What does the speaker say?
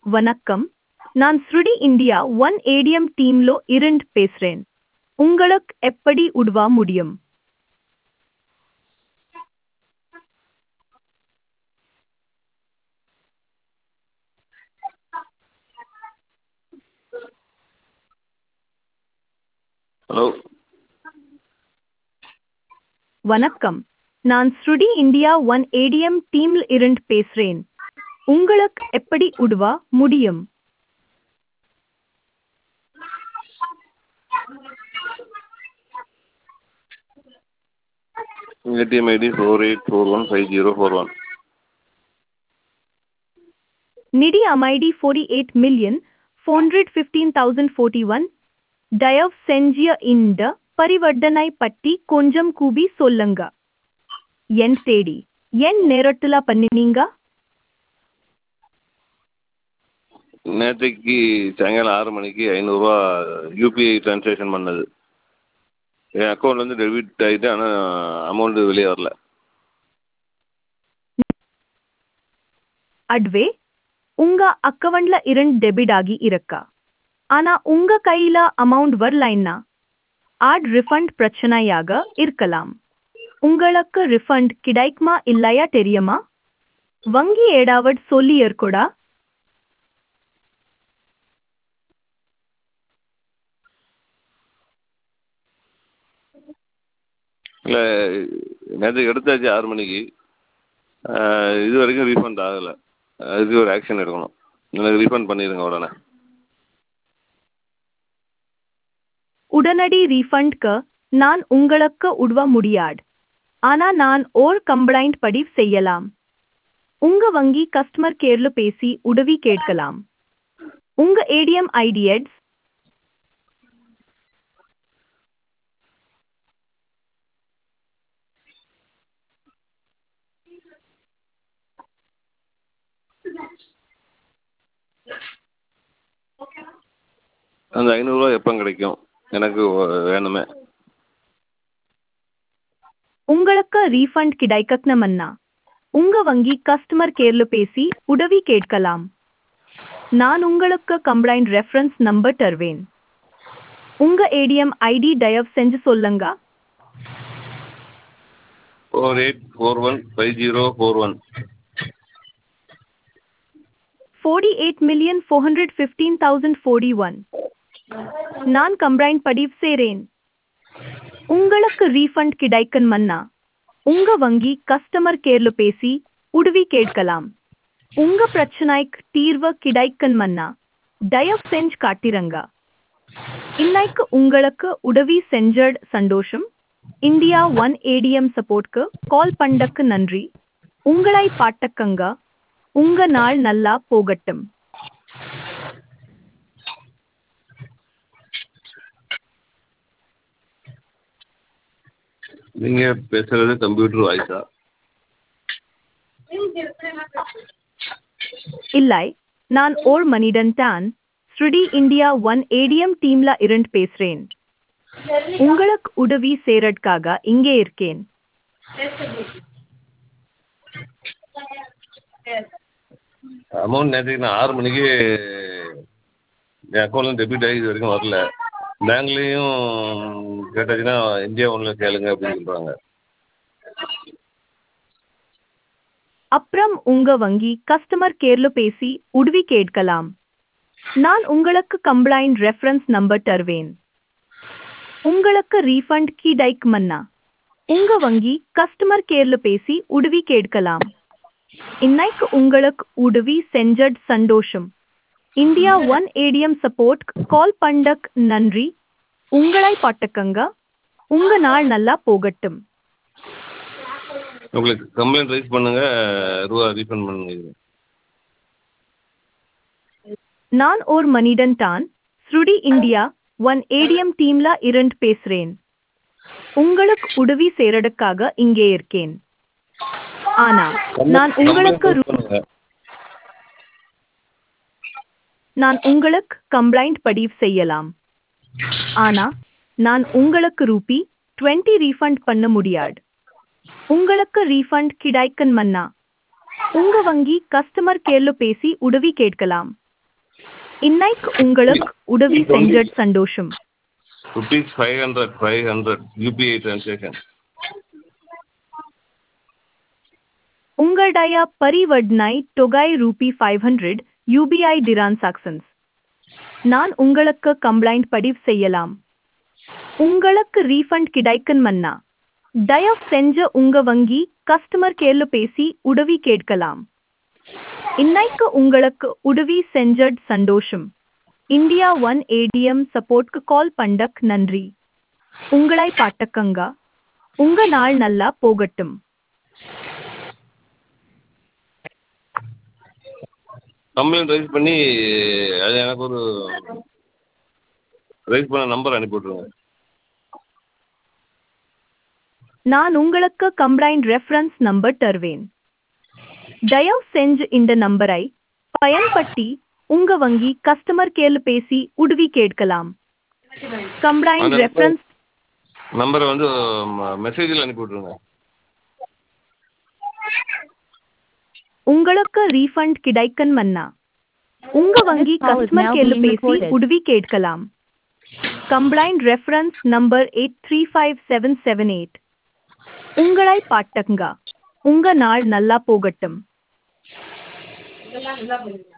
வணக்கம் நான் ஸ்ருடி இந்தியா ஒன் ஏடிஎம் டீம்லோ இருந்து பேசுறேன் உங்களுக்கு எப்படி உதவ முடியும் ஹலோ வணக்கம் நான் ஸ்ருடி இந்தியா ஒன் ஏடிஎம் டீம்ல இருந்து பேசுறேன் உங்களுக்கு எப்படி உதவ முடியும் ATM ID four eight four one five zero four one நிதி அமைடி forty eight million four hundred fifteen thousand forty one தயவு செஞ்சிய இந்த பரிவர்த்தனை பற்றி கொஞ்சம் கூபி சொல்லுங்க என் தேடி என் நேரத்துல பண்ணினீங்க நேற்றைக்கு சாயங்காலம் ஆறு மணிக்கு ஐநூறுரூவா யூபிஐ ட்ரான்சாக்ஷன் பண்ணது என் அக்கௌண்ட்லேருந்து டெபிட் ஆகிட்டு ஆனால் அமௌண்ட்டு வெளியே வரல அட்வே உங்க அக்கவுண்ட்ல இருந்து டெபிட் ஆகி இருக்கா ஆனா உங்க கையில அமௌண்ட் வரலைன்னா ஆட் ரிஃபண்ட் பிரச்சனையாக இருக்கலாம் உங்களுக்கு ரிஃபண்ட் கிடைக்குமா இல்லையா தெரியுமா வங்கி ஏடாவட் சொல்லி இருக்கோடா இல்லை நேற்றுக்கு எடுத்தாச்சு ஆறு மணிக்கு இது வரைக்கும் ரீஃபண்ட் ஆகலை அதுக்கு ஒரு ஆக்ஷன் எடுக்கணும் எனக்கு ரீஃபண்ட் பண்ணிடுங்க உடனே உடனடி ரீஃபண்ட்க்கு நான் உங்களுக்கு உதவ முடியாது ஆனா நான் ஓர் கம்ப்ளைண்ட் பதிவு செய்யலாம் உங்க வங்கி கஸ்டமர் கேர்ல பேசி உதவி கேட்கலாம் உங்க ஏடிஎம் ஐடி எட்ஸ் அந்த ஐநூறுரூவா எப்போ கிடைக்கும் எனக்கு வேணுமே உங்களுக்கு ரீஃபண்ட் கிடைக்கணுமன்னா உங்க வங்கி கஸ்டமர் கேர்ல பேசி உதவி கேட்கலாம் நான் உங்களுக்கு கம்ப்ளைண்ட் ரெஃபரன்ஸ் நம்பர் தருவேன் உங்க ஏடிஎம் ஐடி தயவு செஞ்சு சொல்லுங்க four eight four one five zero four one forty eight million four hundred fifteen thousand forty one நான் கம்ப்ளைண்ட் பதிவு செய்றேன் உங்களுக்கு ரீஃபண்ட் கிடைக்கணுமன்னா உங்க வங்கி கஸ்டமர் கேர்ல பேசி உதவி கேட்கலாம் உங்க பிரச்சனைக்கு தீர்வு கிடைக்கணுமன்னா தயவு செஞ்சு காட்டிருங்க இன்னைக்கு உங்களுக்கு உதவி செஞ்சட் சந்தோஷம் இந்தியா ஒன் ஏடிஎம் சப்போர்ட்க்கு கால் பண்ணக்கு நன்றி உங்களை பாட்டக்கங்க உங்க நாள் நல்லா போகட்டும் நீங்கள் பேசுகிறது கம்ப்யூட்டர் வாய்ஸா இல்லை நான் ஓர் மனிதன் தான் ஸ்ருடி இந்தியா ஒன் ஏடிஎம் டீம்ல இருந்து பேசுறேன் உங்களுக்கு உதவி செய்யறதுக்காக இங்கே இருக்கேன் அமௌண்ட் நேற்றுக்கு நான் ஆறு மணிக்கு என் அக்கௌண்ட்லேருந்து டெபிட் ஆகி இது வரைக்கும் வரல பேங்க்லேயும் கேட்டாச்சுன்னா இந்தியா ஒன்றில் கேளுங்க அப்படின்னு சொல்கிறாங்க அப்புறம் உங்க வங்கி கஸ்டமர் கேர்ல பேசி உதவி கேட்கலாம் நான் உங்களுக்கு கம்ப்ளைண்ட் ரெஃபரன்ஸ் நம்பர் தருவேன் உங்களுக்கு ரீஃபண்ட் கிடைக்குமன்னா உங்க வங்கி கஸ்டமர் கேர்ல பேசி உதவி கேட்கலாம் இன்னைக்கு உங்களுக்கு உதவி செஞ்சட் சந்தோஷம் India one ATM support call பண்ணக் நன்றி உங்களை பாட்டுக்கங்க உங்க நாள் நல்லா போகட்டும் உங்களுக்கு கம்ப்ளைண்ட் ரைஸ் பண்ணுங்க ரூபா ரீஃபண்ட் பண்ணுங்க இது நான் ஓர் மனிதன் தான் ஸ்ருடி இந்தியா ஒன் ஏடிஎம் டீம்ல இருந்து பேசுறேன் உங்களுக்கு உதவி செய்யறதுக்காக இங்கே இருக்கேன் ஆனா நான் உங்களுக்கு Complaint ரு- raise பண்ணுங்க நான் உங்களுக்கு கம்ப்ளைண்ட் பதிவு செய்யலாம் ஆனா நான் உங்களுக்கு ரூபி 20 ரீஃபண்ட் பண்ண முடியாது உங்களுக்கு ரீஃபண்ட் கிடைக்கணுமன்னா உங்க வங்கி கஸ்டமர் கேர்ல பேசி உதவி கேட்கலாம் இன்னைக்கு உங்களுக்கு உதவி செஞ்சது சந்தோஷம் rupees five hundred five hundred UPI transaction உங்களுடைய பரிவர்த்தனை தொகை rupee five hundred UPI transactions நான் உங்களுக்கு கம்ப்ளைண்ட் பதிவு செய்யலாம் உங்களுக்கு ரீஃபண்ட் கிடைக்குமன்னா தயவு செஞ்சு உங்க வங்கி கஸ்டமர் கேர்ல பேசி உதவி கேட்கலாம் இன்னைக்கு உங்களுக்கு உதவி செஞ்சது சந்தோஷம் இந்தியா ஒன் ஏடிஎம் சப்போர்ட்க்கு கால் பண்ணக் நன்றி உங்களை பாட்டக்கங்க உங்க நாள் நல்லா போகட்டும் கம்ப்ளைண்ட் ரைஸ் பண்ணி அது எனக்கு ஒரு ரைஸ் பண்ண நம்பர் அனுப்பி விட்ருங்க நான் உங்களுக்கு கம்ப்ளைண்ட் ரெஃபரன்ஸ் நம்பர் தருவேன் தயவு செஞ்சு இந்த நம்பரை பயன்படுத்தி உங்க வங்கி கஸ்டமர் கேர்ல பேசி உதவி கேட்கலாம் கம்ப்ளைண்ட் அந்த ரெஃபரன்ஸ் நம்பரை வந்து மெசேஜில் அனுப்பி விட்ருங்க உங்களுக்கு ரீஃபண்ட் கிடைக்குமன்னா உங்க வங்கி This call is customer now கேர்ல being பேசி recorded. உதவி கேட்கலாம் complaint reference number eight three five seven seven eight உங்களை பாட்டங்க உங்க நாள் நல்லா போகட்டும் இதெல்லாம் நல்லா பண்ணுங்க